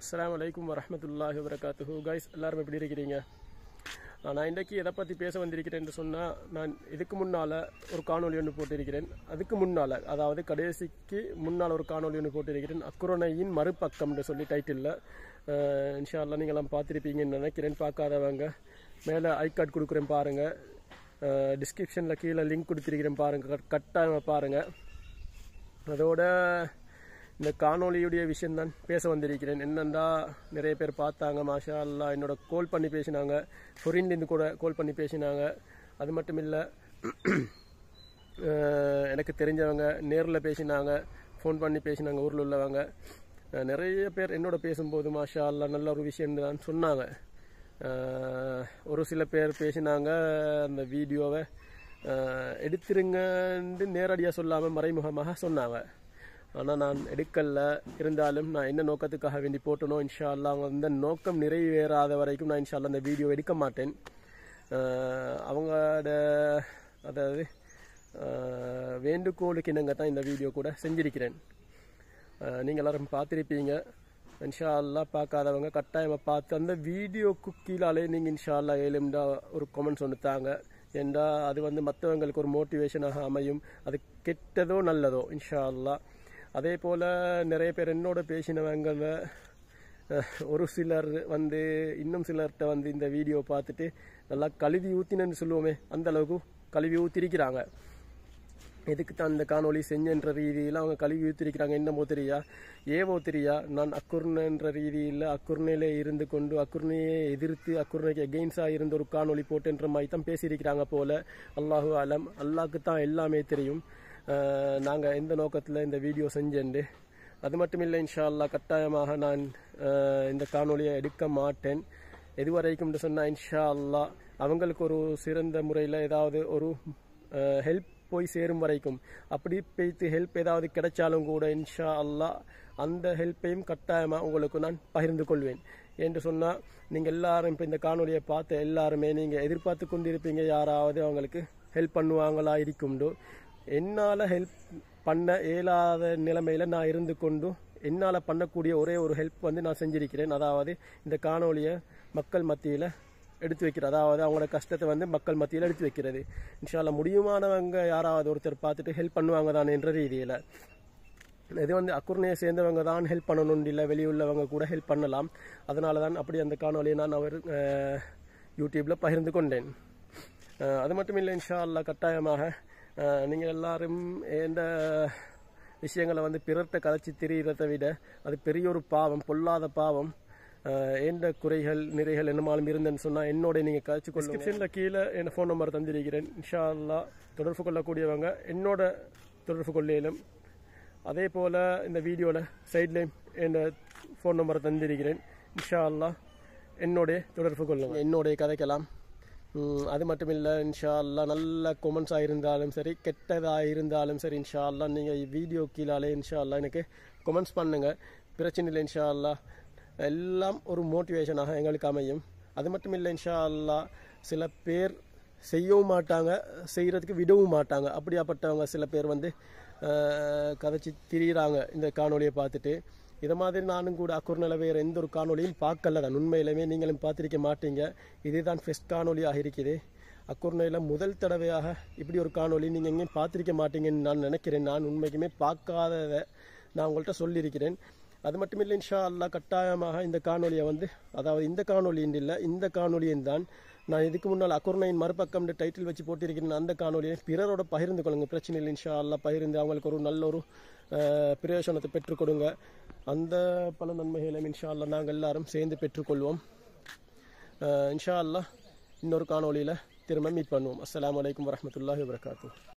அஸ்ஸலாமு அலைக்கும் வரஹ்மத்துல்லாஹி வபரகாத்துஹு கைஸ் எல்லாரும் எப்படி இருக்கிறீங்க ஆ, நான் இன்றைக்கி எதை பற்றி பேச வந்திருக்கிறேன் என்று சொன்னால் நான் இதுக்கு முன்னால் ஒரு காணொளி ஒன்று போட்டிருக்கிறேன் அதுக்கு முன்னால் அதாவது கடைசிக்கு முன்னால் ஒரு காணொளி ஒன்று போட்டிருக்கிறேன் அக்குரணையின் மறுபக்கம்னு சொல்லி டைட்டிலில் இன்ஷா அல்லாஹ் நீங்களாம் பார்த்துருப்பீங்கன்னு நினைக்கிறேன் பார்க்காதவங்க மேலே ஐ கார்டு கொடுக்குறேன் பாருங்கள் டிஸ்கிரிப்ஷனில் கீழே லிங்க் கொடுத்துருக்கிறேன் பாருங்கள் கட்டாயம் பாருங்கள் அதோட இந்த காணொளியுடைய விஷயம் தான் பேச வந்திருக்கிறேன் என்னென்னா நிறைய பேர் பார்த்தாங்க மாஷா அல்லா என்னோட கால் பண்ணி பேசினாங்க ஃபொரின்லேருந்து கூட கால் பண்ணி பேசினாங்க அது மட்டும் இல்லை எனக்கு தெரிஞ்சவங்க நேரில் பேசினாங்க ஃபோன் பண்ணி பேசினாங்க ஊரில் உள்ளவங்க அஹ் நிறைய பேர் என்னோட பேசும்போது மாஷா அல்லா நல்ல ஒரு விஷயம் தான் சொன்னாங்க அஹ் ஒரு சில பேர் பேசினாங்க அந்த வீடியோவை அஹ் எடுத்துருங்கன்னு நேரடியாக சொல்லாமல் மறைமுகமாக சொன்னாங்க ஆனால் நான் எடுக்கல இருந்தாலும் நான் என்ன நோக்கத்துக்காக வேண்டி போட்டனோ இன்ஷா அல்லா அந்த நோக்கம் நிறைவேறாத வரைக்கும் நான் இன்ஷா அல்லா அந்த வீடியோ எடுக்க மாட்டேன் அஹ் அவங்களோட அதாவது அஹ் வேண்டுகோளுக்கு இணங்க தான் இந்த வீடியோ கூட செஞ்சிருக்கிறேன் அஹ் நீங்க எல்லாரும் பார்த்துருப்பீங்க இன்ஷா அல்லா பார்க்காதவங்க கட்டாயமாக பார்த்து அந்த வீடியோக்கு கீழாலே நீங்கள் இன்ஷா அல்லா ஏழும்டா ஒரு கமெண்ட்ஸ் ஒன்று தாங்க ஏண்டா அது வந்து மற்றவங்களுக்கு ஒரு மோட்டிவேஷனாக அமையும் அது கெட்டதோ நல்லதோ இன்ஷா அல்லா அதே போல் நிறைய பேர் என்னோட பேசினவங்கள அஹ், ஒரு சிலர் வந்து இன்னும் சிலர்கிட்ட வந்து இந்த வீடியோ பார்த்துட்டு நல்லா கழுவி ஊத்தினன்னு சொல்லுவோமே அந்த அளவுக்கு கழுவி ஊத்திருக்கிறாங்க எதுக்கு தான் இந்த காணொளி செஞ்சன்ற ரீதியில் அவங்க கழுவி ஊத்திருக்கிறாங்க என்னமோ தெரியா ஏவோ தெரியா நான் அக்குர்ணன்ற ரீதியில் அக்குர்ணையிலே இருந்து கொண்டு அக்குர்ணையை எதிர்த்து அக்குர்ணைக்கு எகெயின்ஸாக இருந்த ஒரு காணொளி போட்டுன்ற மாதிரி தான் பேசியிருக்கிறாங்க போல அல்லாஹு அலம் அல்லாஹ்க்கு தான் எல்லாமே தெரியும் நாங்கள் எந்த நோக்கத்தில் இந்த வீடியோ செஞ்சேன்டு அது மட்டும் இல்லை இன்ஷா அல்லாஹ் கட்டாயமாக நான் அஹ், இந்த காணொளியை எடுக்க மாட்டேன் எதுவரைக்கும் சொன்னால் இன்ஷா அல்லாஹ் அவங்களுக்கு ஒரு சிறந்த முறையில் ஏதாவது ஒரு ஹெல்ப் போய் சேரும் வரைக்கும் அப்படி போய்த்து ஹெல்ப் ஏதாவது கிடைச்சாலும் கூட இன்ஷா அல்லாஹ் அந்த ஹெல்ப்பையும் கட்டாயமாக உங்களுக்கு நான் பகிர்ந்து கொள்வேன் என்று சொன்னால் நீங்கள் எல்லாரும் இப்போ இந்த காணொலியை பார்த்த எல்லாருமே நீங்கள் எதிர்பார்த்து கொண்டிருப்பீங்க யாராவது அவங்களுக்கு ஹெல்ப் பண்ணுவாங்களா இருக்கும்டோ என்னால் ஹெல்ப் பண்ண இயலாத நிலைமையில் நான் இருந்து கொண்டு என்னால் பண்ணக்கூடிய ஒரே ஒரு ஹெல்ப் வந்து நான் செஞ்சிருக்கிறேன் அதாவது இந்த காணொலியை மக்கள் மத்தியில் எடுத்து வைக்கிறது அதாவது அவங்களோட கஷ்டத்தை வந்து மக்கள் மத்தியில் எடுத்து வைக்கிறது இன்ஷால்லா முடியுமானவங்க யாராவது ஒருத்தர் பார்த்துட்டு ஹெல்ப் பண்ணுவாங்க தான் என்ற ரீதியில் இது வந்து அக்குர்ணையை சேர்ந்தவங்க தான் ஹெல்ப் பண்ணணும் இல்லை வெளியுள்ளவங்க கூட ஹெல்ப் பண்ணலாம் அதனால தான் அப்படி அந்த காணொலியை நான் அவர் யூடியூப்பில் பகிர்ந்து கொண்டேன் அஹ், அது மட்டும் இல்லை இன்ஷா அல்லாஹ் கட்டாயமாக நீங்கள் எல்லாரும் எந்த விஷயங்களை வந்து பிறர்கிட்ட கதைச்சி திரியிறதை விட அது பெரிய ஒரு பாவம் பொல்லாத பாவம் அஹ், எந்த குறைகள் நிறைகள் என்னமாலும் இருந்தேன்னு சொன்னால் என்னோட நீங்கள் கதைச்சு கொள்ள டிஸ்கிரிப்ஷனில் கீழே என் ஃபோன் நம்பர் தந்திருக்கிறேன் இன்ஷா அல்லாஹ் தொடர்பு கொள்ளக்கூடியவங்க என்னோட தொடர்பு கொள்ளையிலும் அதே போல் இந்த வீடியோவில் சைட்லேயும் என் ஃபோன் நம்பரை தந்திருக்கிறேன் இன்ஷா அல்லாஹ் என்னோடைய தொடர்பு கொள்ளுங்க என்னோடைய கதைக்கலாம் உம், அது மட்டும் இல்லை இன்ஷா அல்லாஹ் நல்ல கொமெண்ட்ஸாக இருந்தாலும் சரி கெட்டதாக இருந்தாலும் சரி இன்ஷா அல்லாஹ் நீங்கள் வீடியோ கீழாலே இன்ஷா அல்லாஹ் எனக்கு கொமெண்ட்ஸ் பண்ணுங்கள் பிரச்சனை இல்லை இன்ஷா அல்லாஹ் எல்லாம் ஒரு மோட்டிவேஷனாக எங்களுக்கு அமையும் அது மட்டும் இல்லை இன்ஷா அல்லாஹ் சில பேர் செய்யவும் மாட்டாங்க செய்கிறதுக்கு விடவும் மாட்டாங்க அப்படியாப்பட்டவங்க சில பேர் வந்து அஹ், கதைச்சி திரியிறாங்க இந்த காணொளியை பார்த்துட்டு இதை மாதிரி நானும் கூட அக்குர்நிலை வேறு எந்த ஒரு காணொளியும் பார்க்கல தான் உண்மையிலுமே நீங்களும் பார்த்திருக்க மாட்டீங்க இதுதான் ஃபெஸ்ட் காணொளியாக இருக்குது அக்குர்ணையில் முதல் தடவையாக இப்படி ஒரு காணொளி நீங்கள் எங்கேயும் பார்த்திருக்க மாட்டீங்கன்னு நான் நினைக்கிறேன் நான் உண்மைக்குமே பார்க்காததை நான் உங்கள்கிட்ட சொல்லியிருக்கிறேன் அது மட்டும் இல்லை இன்ஷா அல்லாஹ் கட்டாயமாக இந்த காணொளியை வந்து அதாவது இந்த காணொளியின் இல்லை இந்த காணொளியின் தான் நான் இதுக்கு முன்னால் அக்குர்ணையின் மறுபக்கம் டைட்டில் வச்சு போட்டிருக்கிறேன் அந்த காணொலியை பிறரோட பகிர்ந்து கொள்ளுங்க பிரச்சனை இல்லை இன்ஷா அல்லாஹ் பகிர்ந்து அவங்களுக்கு ஒரு நல்ல ஒரு அஹ், பிரயோஜனத்தை பெற்றுக் கொடுங்க அந்த பல நன்மைகளையும் இன்ஷா அல்லாஹ் நாங்கள் எல்லாரும் சேர்ந்து பெற்றுக்கொள்வோம் அஹ், இன்ஷா அல்லாஹ் இன்னொரு காணொளியில் திரும்ப மீட் பண்ணுவோம் அஸ்ஸலாமு அலைக்கும் வரஹ்மத்துல்லாஹி வபரகாத்துஹ்